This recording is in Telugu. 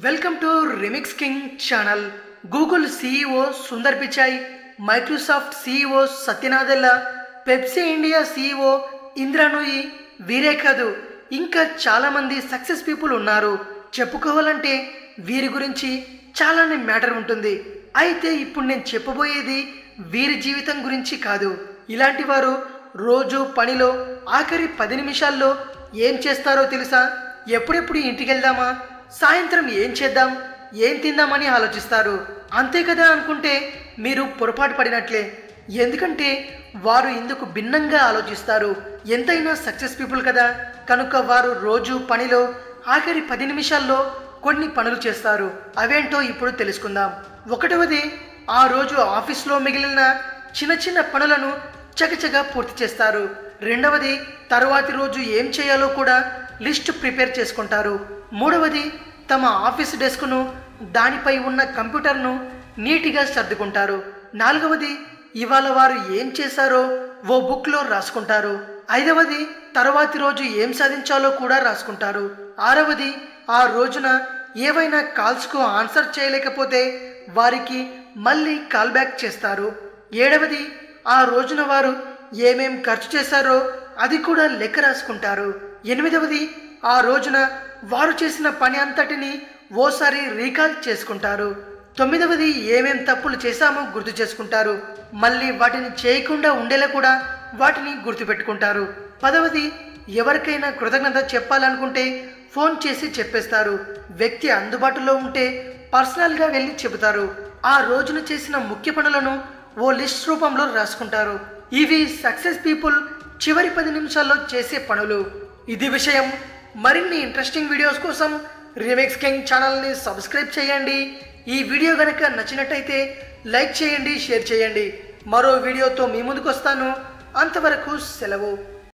welcome to remix king channel Google CEO Sundar Pichai Microsoft CEO Satya Nadella Pepsi India CEO Indra Nooyi వీరే కాదు ఇంకా చాలామంది సక్సెస్ పీపుల్ ఉన్నారు చెప్పుకోవాలంటే వీరి గురించి చాలానే మ్యాటర్ ఉంటుంది అయితే ఇప్పుడు నేను చెప్పబోయేది వీరి జీవితం గురించి కాదు ఇలాంటి వారు రోజు పనిలో ఆఖరి పది నిమిషాల్లో ఏం చేస్తారో తెలుసా ఎప్పుడెప్పుడు ఇంటికి వెళ్దామా సాయంత్రం ఏం చేద్దాం ఏం తిందామని ఆలోచిస్తారు అంతే కదా అనుకుంటే మీరు పొరపాటు పడినట్లే ఎందుకంటే వారు ఇందుకు భిన్నంగా ఆలోచిస్తారు ఎంతైనా సక్సెస్ పీపుల్ కదా కనుక వారు రోజు పనిలో ఆఖరి పది నిమిషాల్లో కొన్ని పనులు చేస్తారు అవేంటో ఇప్పుడు తెలుసుకుందాం ఒకటవది ఆ రోజు ఆఫీస్లో మిగిలిన చిన్న చిన్న పనులను చకచగా పూర్తి చేస్తారు రెండవది తరువాతి రోజు ఏం చేయాలో కూడా లిస్ట్ ప్రిపేర్ చేసుకుంటారు మూడవది తమ ఆఫీస్ డెస్క్ను దానిపై ఉన్న కంప్యూటర్ను నీటిగా సర్దుకుంటారు నాలుగవది ఇవాళ వారు ఏం చేశారో ఓ బుక్లో రాసుకుంటారు ఐదవది తరువాతి రోజు ఏం సాధించాలో కూడా రాసుకుంటారు ఆరవది ఆ రోజున ఏవైనా కాల్స్కు ఆన్సర్ చేయలేకపోతే వారికి మళ్ళీ కాల్ బ్యాక్ చేస్తారు ఏడవది ఆ రోజున వారు ఏమేం ఖర్చు చేశారో అది కూడా లెక్క రాసుకుంటారు ఎనిమిదవది ఆ రోజున వారు చేసిన పని అంతటిని ఓసారి రీకాల్ చేసుకుంటారు తొమ్మిదవది ఏమేం తప్పులు చేశామో గుర్తు చేసుకుంటారు మళ్ళీ వాటిని చేయకుండా ఉండేలా కూడా వాటిని గుర్తుపెట్టుకుంటారు పదవది ఎవరికైనా కృతజ్ఞత చెప్పాలనుకుంటే ఫోన్ చేసి చెప్పేస్తారు వ్యక్తి అందుబాటులో ఉంటే పర్సనల్గా వెళ్ళి చెబుతారు ఆ రోజున చేసిన ముఖ్య పనులను ఓ లిస్ట్ రూపంలో రాసుకుంటారు ఇవి సక్సెస్ పీపుల్ చివరి పది నిమిషాల్లో చేసే పనులు ఇది విషయం మరిన్ని ఇంట్రెస్టింగ్ వీడియోస్ కోసం రీమిక్స్ కింగ్ ఛానల్ని సబ్స్క్రైబ్ చేయండి ఈ వీడియో గనక నచ్చినట్టయితే లైక్ చేయండి షేర్ చేయండి మరో వీడియోతో మీ ముందుకు వస్తాను అంతవరకు సెలవు